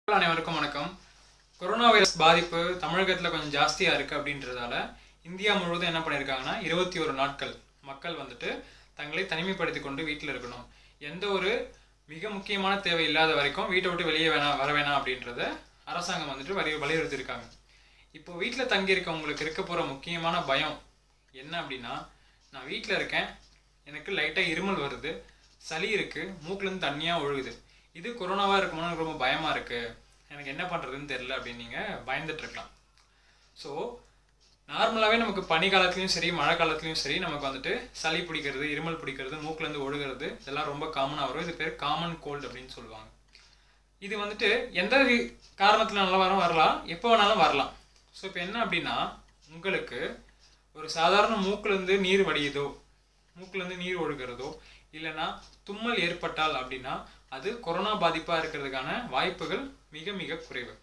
மக்கள் அனைவருக்கும் வணக்கம் கொரோனா வைரஸ் பாதிப்பு தமிழகத்தில் கொஞ்சம் ஜாஸ்தியாக இருக்குது அப்படின்றதால இந்தியா முழுவதும் என்ன பண்ணியிருக்காங்கன்னா இருபத்தி ஒரு நாட்கள் மக்கள் வந்துட்டு தங்களை தனிமைப்படுத்தி கொண்டு வீட்டில் இருக்கணும் எந்த ஒரு மிக முக்கியமான தேவை இல்லாத வரைக்கும் வீட்டை விட்டு வெளியே வேணாம் வர வேணாம் அப்படின்றத அரசாங்கம் வந்துட்டு வலி வலியுறுத்தியிருக்காங்க இப்போ வீட்டில் தங்கியிருக்கவங்களுக்கு இருக்க போகிற முக்கியமான பயம் என்ன அப்படின்னா நான் வீட்டில் இருக்கேன் எனக்கு லைட்டாக இருமல் வருது சளி இருக்குது மூக்குலேருந்து தண்ணியாக ஒழுகுது இது கொரோனாவாக இருக்குமோன்னு எனக்கு ரொம்ப பயமாக இருக்குது எனக்கு என்ன பண்ணுறதுன்னு தெரில அப்படின்னு நீங்கள் பயந்துட்டு இருக்கலாம் ஸோ நார்மலாகவே நமக்கு பனி காலத்துலையும் சரி மழை காலத்துலையும் சரி நமக்கு வந்துட்டு சளி பிடிக்கிறது இருமல் பிடிக்கிறது மூக்குலேருந்து ஒழுகிறது இதெல்லாம் ரொம்ப காமனாக வரும் இது பேர் காமன் கோல்டு அப்படின்னு சொல்லுவாங்க இது வந்துட்டு எந்த ரி- காரணத்தினால வரும் வரலாம் எப்போ வேணாலும் வரலாம் ஸோ இப்போ என்ன அப்படின்னா உங்களுக்கு ஒரு சாதாரண மூக்குலேருந்து நீர் வடியுதோ மூக்குலேருந்து நீர் ஒழுகிறதோ இல்லைன்னா தும்மல் ஏற்பட்டால் அப்படின்னா அது கொரோனா பாதிப்பாக இருக்கிறதுக்கான வாய்ப்புகள் மிக மிக குறைவு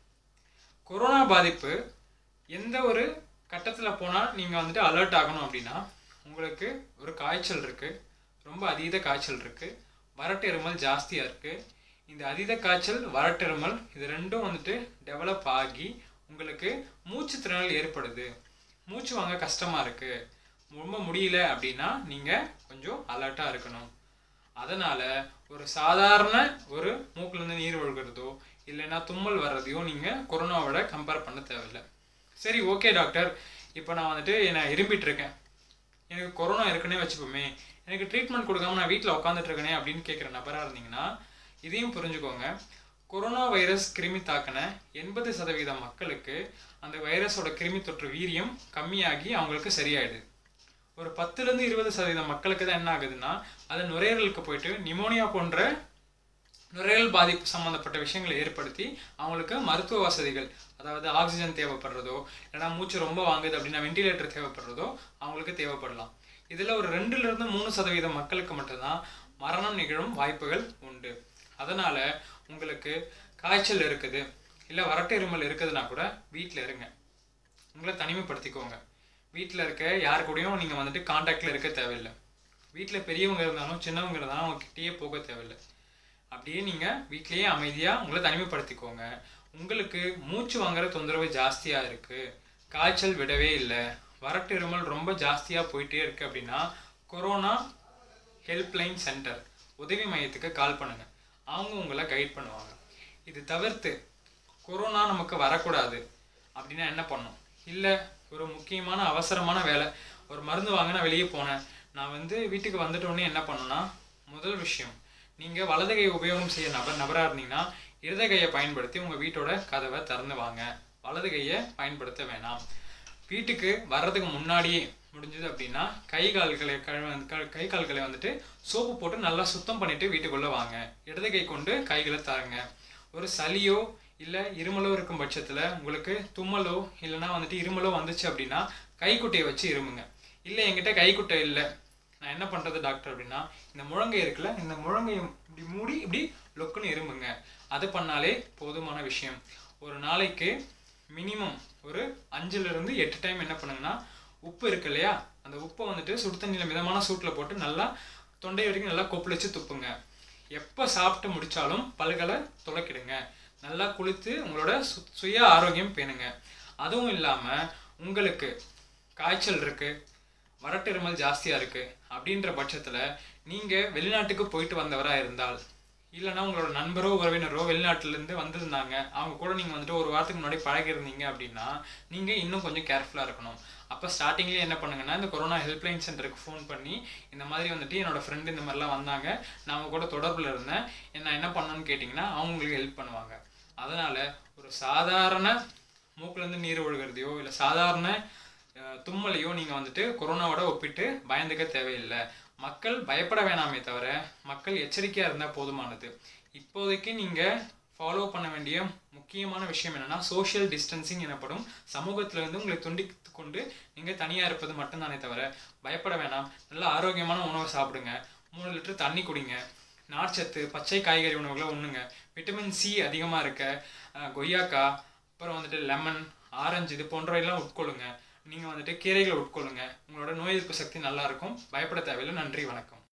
கொரோனா பாதிப்பு எந்த ஒரு கட்டத்தில் போனால் நீங்கள் வந்துட்டு அலர்ட் ஆகணும் அப்படின்னா உங்களுக்கு ஒரு காய்ச்சல் இருக்குது ரொம்ப அதீத காய்ச்சல் இருக்குது வறட்டு இருமல் ஜாஸ்தியாக இருக்குது இந்த அதீத காய்ச்சல் வறட்டு இருமல் இது ரெண்டும் வந்துட்டு டெவலப் ஆகி உங்களுக்கு மூச்சு திணறல் ஏற்படுது மூச்சு வாங்க கஷ்டமாக இருக்குது ரொம்ப முடியல அப்படின்னா நீங்கள் கொஞ்சம் அலர்ட்டாக இருக்கணும் அதனால் ஒரு சாதாரண ஒரு மூக்குலேருந்து நீர் ஒழுகிறதோ இல்லைன்னா தும்மல் வர்றதையோ நீங்கள் கொரோனாவோட கம்பேர் பண்ண தேவையில்லை சரி ஓகே டாக்டர் இப்போ நான் வந்துட்டு நான் இரும்பிட்டு இருக்கேன் எனக்கு கொரோனா இருக்குன்னே வச்சுப்போமே எனக்கு ட்ரீட்மெண்ட் கொடுக்காம நான் வீட்டில் உட்காந்துட்டு இருக்கேனே அப்படின்னு கேட்குற நபராக இருந்தீங்கன்னா இதையும் புரிஞ்சுக்கோங்க கொரோனா வைரஸ் கிருமி தாக்கின எண்பது சதவீத மக்களுக்கு அந்த வைரஸோட கிருமி தொற்று வீரியம் கம்மியாகி அவங்களுக்கு சரியாயிடுது ஒரு பத்துலேருந்து இருபது சதவீதம் மக்களுக்கு தான் என்ன ஆகுதுன்னா அது நுரையீரலுக்கு போயிட்டு நிமோனியா போன்ற நுரையீரல் பாதிப்பு சம்மந்தப்பட்ட விஷயங்களை ஏற்படுத்தி அவங்களுக்கு மருத்துவ வசதிகள் அதாவது ஆக்சிஜன் தேவைப்படுறதோ இல்லைன்னா மூச்சு ரொம்ப வாங்குது அப்படின்னா வெண்டிலேட்டர் தேவைப்படுறதோ அவங்களுக்கு தேவைப்படலாம் இதில் ஒரு ரெண்டுலேருந்து மூணு சதவீதம் மக்களுக்கு மட்டும்தான் மரணம் நிகழும் வாய்ப்புகள் உண்டு அதனால் உங்களுக்கு காய்ச்சல் இருக்குது இல்லை வறட்டு இருமல் இருக்குதுன்னா கூட வீட்டில் இருங்க உங்களை தனிமைப்படுத்திக்கோங்க வீட்டில் இருக்க யார் கூடயும் நீங்கள் வந்துட்டு காண்டாக்டில் இருக்க தேவையில்லை வீட்டில் பெரியவங்க இருந்தாலும் சின்னவங்க இருந்தாலும் அவங்க கிட்டேயே போக தேவையில்லை அப்படியே நீங்கள் வீட்டிலேயே அமைதியாக உங்களை தனிமைப்படுத்திக்கோங்க உங்களுக்கு மூச்சு வாங்குற தொந்தரவு ஜாஸ்தியாக இருக்குது காய்ச்சல் விடவே இல்லை வறட்டு இருமல் ரொம்ப ஜாஸ்தியாக போயிட்டே இருக்குது அப்படின்னா கொரோனா ஹெல்ப்லைன் சென்டர் உதவி மையத்துக்கு கால் பண்ணுங்க அவங்க உங்களை கைட் பண்ணுவாங்க இது தவிர்த்து கொரோனா நமக்கு வரக்கூடாது அப்படின்னா என்ன பண்ணும் இல்லை ஒரு முக்கியமான அவசரமான வேலை ஒரு மருந்து வாங்க நான் வெளியே போனேன் நான் வந்து வீட்டுக்கு வந்துட்டோடனே என்ன பண்ணணும்னா முதல் விஷயம் நீங்கள் வலது கை உபயோகம் செய்ய நபர் நபராக இருந்தீங்கன்னா இடது கையை பயன்படுத்தி உங்கள் வீட்டோட கதவை திறந்து வாங்க வலது கையை பயன்படுத்த வேணாம் வீட்டுக்கு வர்றதுக்கு முன்னாடியே முடிஞ்சது அப்படின்னா கை கால்களை கழுவ க- கை கால்களை வந்துட்டு சோப்பு போட்டு நல்லா சுத்தம் பண்ணிட்டு வீட்டுக்குள்ளே வாங்க இடது கை கொண்டு கைகளை தாருங்க ஒரு சளியோ இல்லை இருமலோ இருக்கும் பட்சத்தில் உங்களுக்கு தும்மலோ இல்லைன்னா வந்துட்டு இருமலோ வந்துச்சு அப்படின்னா கைக்குட்டையை வச்சு இருமுங்க இல்லை என்கிட்ட கைக்குட்டை இல்லை நான் என்ன பண்ணுறது டாக்டர் அப்படின்னா இந்த முழங்கை இருக்குல்ல இந்த முழங்கையை இப்படி மூடி இப்படி லொக்குன்னு இருமுங்க அது பண்ணாலே போதுமான விஷயம் ஒரு நாளைக்கு மினிமம் ஒரு அஞ்சுலேருந்து எட்டு டைம் என்ன பண்ணுங்கன்னா உப்பு இருக்கு இல்லையா அந்த உப்பை வந்துட்டு சுடு தண்ணியில் மிதமான சூட்டில் போட்டு நல்லா தொண்டை வரைக்கும் நல்லா கொப்பளிச்சு துப்புங்க எப்போ சாப்பிட்டு முடிச்சாலும் பல்களை துளைக்கிடுங்க நல்லா குளித்து உங்களோட சு சுய ஆரோக்கியம் பேணுங்க அதுவும் இல்லாமல் உங்களுக்கு காய்ச்சல் இருக்குது வறட்டு இருமல் ஜாஸ்தியாக இருக்குது அப்படின்ற பட்சத்தில் நீங்கள் வெளிநாட்டுக்கு போயிட்டு வந்தவராக இருந்தால் இல்லைன்னா உங்களோட நண்பரோ உறவினரோ வெளிநாட்டிலேருந்து வந்திருந்தாங்க அவங்க கூட நீங்கள் வந்துட்டு ஒரு வாரத்துக்கு முன்னாடி பழகிருந்தீங்க அப்படின்னா நீங்கள் இன்னும் கொஞ்சம் கேர்ஃபுல்லாக இருக்கணும் அப்போ ஸ்டார்டிங்லேயே என்ன பண்ணுங்கன்னா இந்த கொரோனா ஹெல்ப்லைன் சென்டருக்கு ஃபோன் பண்ணி இந்த மாதிரி வந்துட்டு என்னோட ஃப்ரெண்டு இந்த மாதிரிலாம் வந்தாங்க நான் அவங்க கூட தொடர்பில் இருந்தேன் என்ன என்ன பண்ணணும்னு கேட்டிங்கன்னா அவங்க உங்களுக்கு ஹெல்ப் பண்ணுவாங்க அதனால் ஒரு சாதாரண மூக்குலேருந்து நீர் ஒழுகிறதையோ இல்லை சாதாரண அஹ், தும்மலையோ நீங்கள் வந்துட்டு கொரோனாவோட ஒப்பிட்டு பயந்துக்க தேவையில்லை மக்கள் பயப்பட வேணாமே தவிர மக்கள் எச்சரிக்கையாக இருந்தால் போதுமானது இப்போதைக்கு நீங்கள் ஃபாலோ பண்ண வேண்டிய முக்கியமான விஷயம் என்னன்னா சோஷியல் டிஸ்டன்சிங் எனப்படும் சமூகத்திலிருந்து உங்களை துண்டித்து கொண்டு நீங்கள் தனியாக இருப்பது மட்டும்தானே தவிர பயப்பட வேணாம் நல்ல ஆரோக்கியமான உணவை சாப்பிடுங்க மூணு லிட்டர் தண்ணி குடிங்க நார்ச்சத்து பச்சை காய்கறி உணவுகளை உண்ணுங்க விட்டமின் சி அதிகமாக இருக்க அஹ், கொய்யாக்காய் அப்புறம் வந்துட்டு லெமன் ஆரஞ்சு இது போன்றவையெல்லாம் உட்கொள்ளுங்க நீங்கள் வந்துட்டு கீரைகளை உட்கொள்ளுங்க உங்களோட நோய் எதிர்ப்பு சக்தி நல்லா இருக்கும் பயப்பட தேவையில்லை நன்றி வணக்கம்